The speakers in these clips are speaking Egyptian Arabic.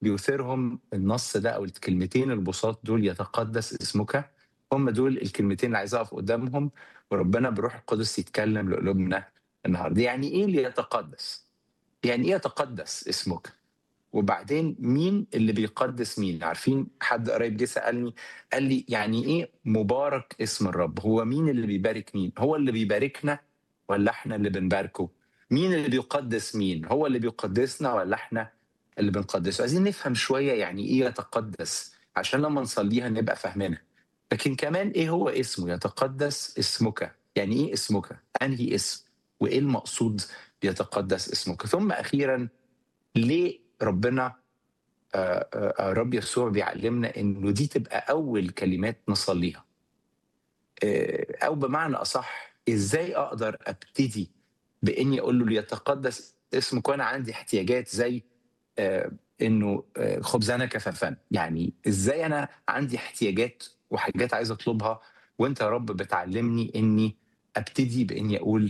بيثيرهم النص ده او الكلمتين البساط دول يتقدس اسمك هم دول الكلمتين اللي عايز اقف قدامهم وربنا بروح القدس يتكلم لقلوبنا النهارده يعني ايه اللي يتقدس يعني ايه يتقدس اسمك وبعدين مين اللي بيقدس مين عارفين حد قريب جه سالني قال لي يعني ايه مبارك اسم الرب هو مين اللي بيبارك مين هو اللي بيباركنا ولا احنا اللي بنباركه مين اللي بيقدس مين هو اللي بيقدسنا ولا احنا اللي بنقدسه عايزين نفهم شويه يعني ايه يتقدس عشان لما نصليها نبقى فاهمينها لكن كمان ايه هو اسمه يتقدس اسمك يعني ايه اسمك انهي اسم وايه المقصود بيتقدس اسمك ثم اخيرا ليه ربنا آه، آه، رب يسوع بيعلمنا انه دي تبقى اول كلمات نصليها آه، او بمعنى اصح ازاي اقدر ابتدي باني اقول له ليتقدس اسمك وانا عندي احتياجات زي آه، انه آه، خبزنا كفافنا يعني ازاي انا عندي احتياجات وحاجات عايز اطلبها وانت يا رب بتعلمني اني ابتدي باني اقول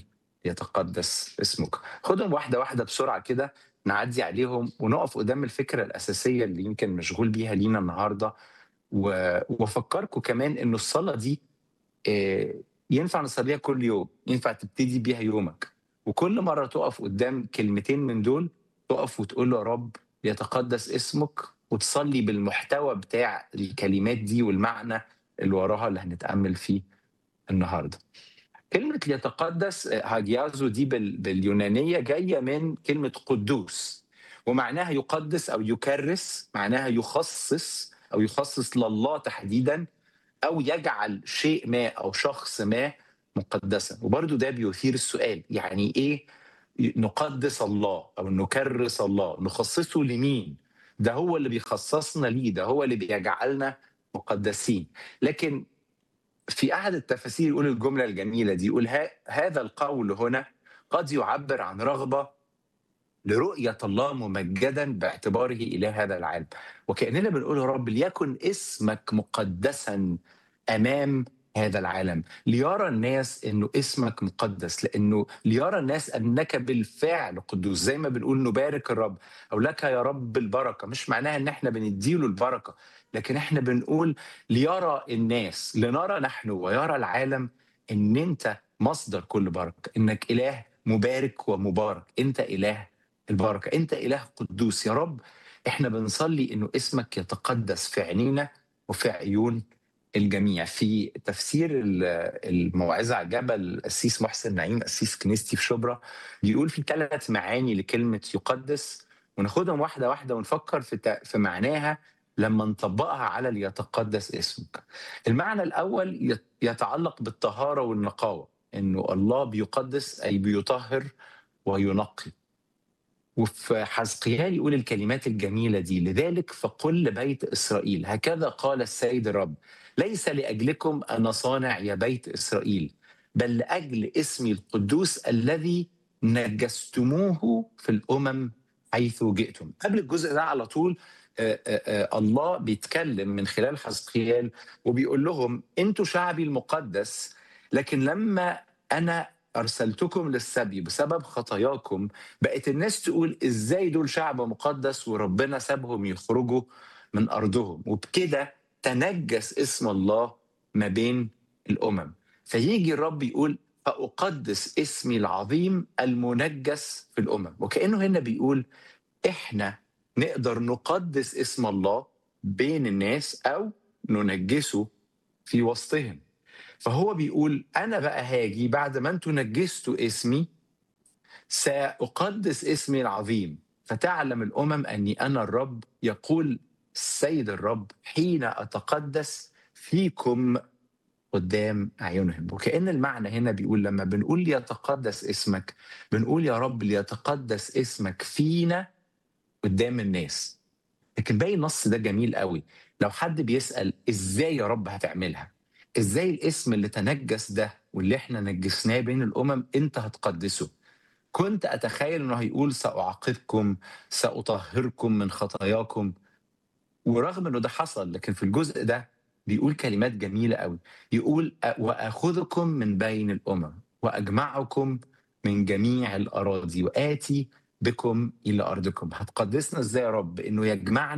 يتقدس اسمك خدهم واحده واحده بسرعه كده نعدي عليهم ونقف قدام الفكره الاساسيه اللي يمكن مشغول بيها لينا النهارده و- وافكركم كمان انه الصلاه دي آه، ينفع نصليها كل يوم ينفع تبتدي بيها يومك وكل مره تقف قدام كلمتين من دول تقف وتقول له يا رب يتقدس اسمك وتصلي بالمحتوى بتاع الكلمات دي والمعنى اللي وراها اللي هنتامل فيه النهارده كلمة ليتقدس آه، هاجيازو دي بال- باليونانية جاية من كلمة قدوس ومعناها يقدس أو يكرس معناها يخصص أو يخصص لله تحديدا أو يجعل شيء ما أو شخص ما مقدسا وبرضو ده بيثير السؤال يعني إيه نقدس الله أو نكرس الله نخصصه لمين ده هو اللي بيخصصنا ليه ده هو اللي بيجعلنا مقدسين لكن في احد التفاسير يقول الجمله الجميله دي يقول ها هذا القول هنا قد يعبر عن رغبه لرؤيه الله ممجدا باعتباره اله هذا العالم وكاننا بنقول يا رب ليكن اسمك مقدسا امام هذا العالم ليرى الناس انه اسمك مقدس لانه ليرى الناس انك بالفعل قدوس زي ما بنقول نبارك الرب او لك يا رب البركه مش معناها ان احنا بنديله البركه لكن احنا بنقول ليرى الناس لنرى نحن ويرى العالم ان انت مصدر كل بركه انك اله مبارك ومبارك انت اله البركه انت اله قدوس يا رب احنا بنصلي انه اسمك يتقدس في عينينا وفي عيون الجميع في تفسير ال- الموعظه على الجبل القسيس محسن نعيم قسيس كنيستي في شبرا بيقول في ثلاث معاني لكلمه يقدس وناخدهم واحده واحده ونفكر في تا- في معناها لما نطبقها على ليتقدس اسمك المعنى الاول يت- يتعلق بالطهاره والنقاوه انه الله بيقدس اي بيطهر وينقي وفي حزقيال يقول الكلمات الجميله دي لذلك فقل لبيت اسرائيل هكذا قال السيد الرب ليس لاجلكم انا صانع يا بيت اسرائيل بل لاجل اسمي القدوس الذي نجستموه في الامم حيث جئتم قبل الجزء ده على طول آه، آه، آه، الله بيتكلم من خلال حزقيال وبيقول لهم انتوا شعبي المقدس لكن لما انا ارسلتكم للسبي بسبب خطاياكم بقت الناس تقول ازاي دول شعب مقدس وربنا سابهم يخرجوا من ارضهم وبكده تنجس اسم الله ما بين الامم فيجي الرب يقول فاقدس اسمي العظيم المنجس في الامم وكانه هنا بيقول احنا نقدر نقدس اسم الله بين الناس او ننجسه في وسطهم فهو بيقول انا بقى هاجي بعد ما انتوا نجستوا اسمي ساقدس اسمي العظيم فتعلم الامم اني انا الرب يقول السيد الرب حين اتقدس فيكم قدام اعينهم وكان المعنى هنا بيقول لما بنقول ليتقدس اسمك بنقول يا رب ليتقدس اسمك فينا قدام الناس لكن باقي النص ده جميل قوي لو حد بيسال ازاي يا رب هتعملها ازاي الاسم اللي تنجس ده واللي احنا نجسناه بين الامم انت هتقدسه كنت اتخيل انه هيقول ساعاقبكم ساطهركم من خطاياكم ورغم انه ده حصل لكن في الجزء ده بيقول كلمات جميله قوي يقول أ- واخذكم من بين الامم واجمعكم من جميع الاراضي واتي بكم الى ارضكم هتقدسنا ازاي يا رب انه يجمعنا